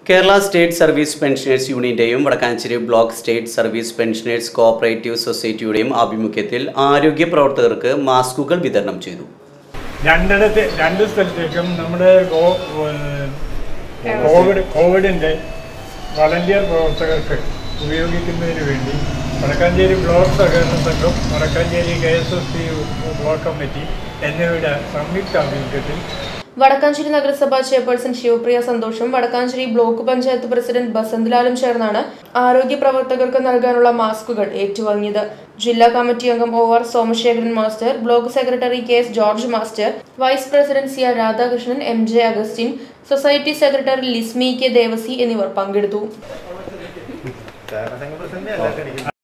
Kerala state service pensioners യൂണിയന്റെയും Vadakkanchery block state service pensioners cooperative സൊസൈറ്റിയുടെയും ആഭിമുഖ്യത്തിൽ ആരോഗ്യ പ്രവർത്തകർക്ക് മാസ്കുകൾ വിതരണം ചെയ്തു രണ്ടിടത്ത് രണ്ട് സ്ഥലത്തേക്കും നമ്മുടെ കോ- ഏഹ് കോവിഡ് കോവിഡിൻ്റെ വളണ്ടിയർ പ്രവർത്തകർക്ക് ഉപയോഗിക്കുന്നതിന് വേണ്ടി വടക്കാഞ്ചേരി ബ്ലോക്ക് സഹകരണ സംഘം Vadakkanchery K S S C block committee എന്നിവയുടെ സംയുക്ത ആഭിമുഖ്യത്തിൽ വടക്കാഞ്ചേരി നഗരസഭ ചെയർപേഴ്സൺ ശിവപ്രിയ സന്തോഷും വടക്കാഞ്ചേരി ബ്ലോക്ക് പഞ്ചായത്ത് പ്രസിഡന്റ് ബസന്ത്ലാലും ചേർന്നാണ് ആരോഗ്യ പ്രവർത്തകർക്ക് നൽകാനുള്ള മാസ്കുകൾ ഏറ്റുവാങ്ങിയത് ജില്ലാ കമ്മിറ്റി അംഗം O R Somasekharan master block secretary K S George master vice president C R Radhakrishnan M J Augustin society secretary Lismi K Devasy എന്നിവർ പങ്കെടുത്തു